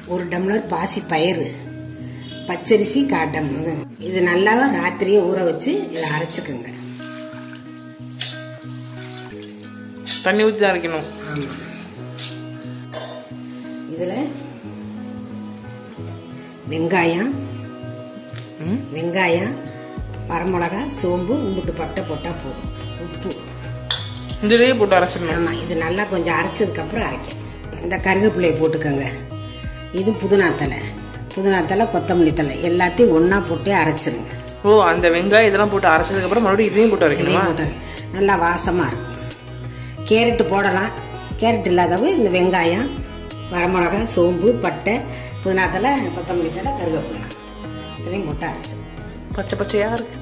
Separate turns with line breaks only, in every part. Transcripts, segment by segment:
ஒரு டம்ளர் பாசி பயிறு பச்சரிசி காட்டம் இது நல்லா ராத்திரியே ஊற வச்சு இதை அரைச்சுக்குங்க
தண்ணி ஊற்றி தான் அரைக்கணும்
ஆமா இதுல வெங்காயம்
ம்
வெங்காயம் வரமிளகா சோம்பு உம்புட்டு பட்டை போட்டா போதும் உப்பு
இதுலேயே போட்டு அரைச்சிடணும்
ஆமா இது நல்லா கொஞ்சம் அரைச்சதுக்கு அப்புறம் அரைக்கணும் இந்த கருவேப்பிலையை போட்டுக்கோங்க இது புதினா தலை புதினா தலை கொத்தமல்லி தலை எல்லாத்தையும் ஒண்ணா போட்டு அரைச்சிருங்க
ஓ அந்த வெங்காயம் இதெல்லாம் போட்டு அரைச்சதுக்கு அப்புறம் மறுபடியும் இதையும் போட்டு அரைக்கணுமா
இதையும் போட்டு நல்லா வாசமா இருக்கும் கேரட்டு போடலாம் கேரட் இல்லாதவங்க இந்த வெங்காயம் வரமிளகா சோம்பு பட்டை புதினா தலை கொத்தமல்லி தலை கருவேப்பிலை இதையும் போட்டு அரைச்சிருங்க
பச்சை பச்சையா இருக்கு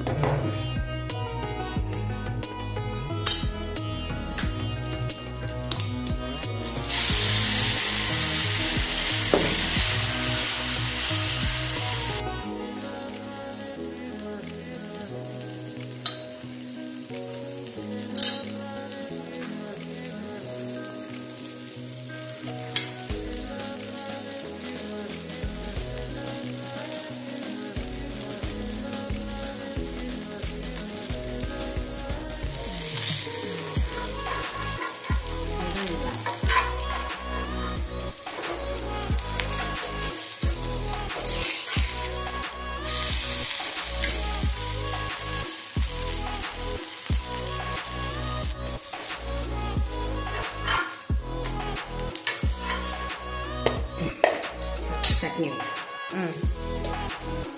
சட்னி வச்சு
ம்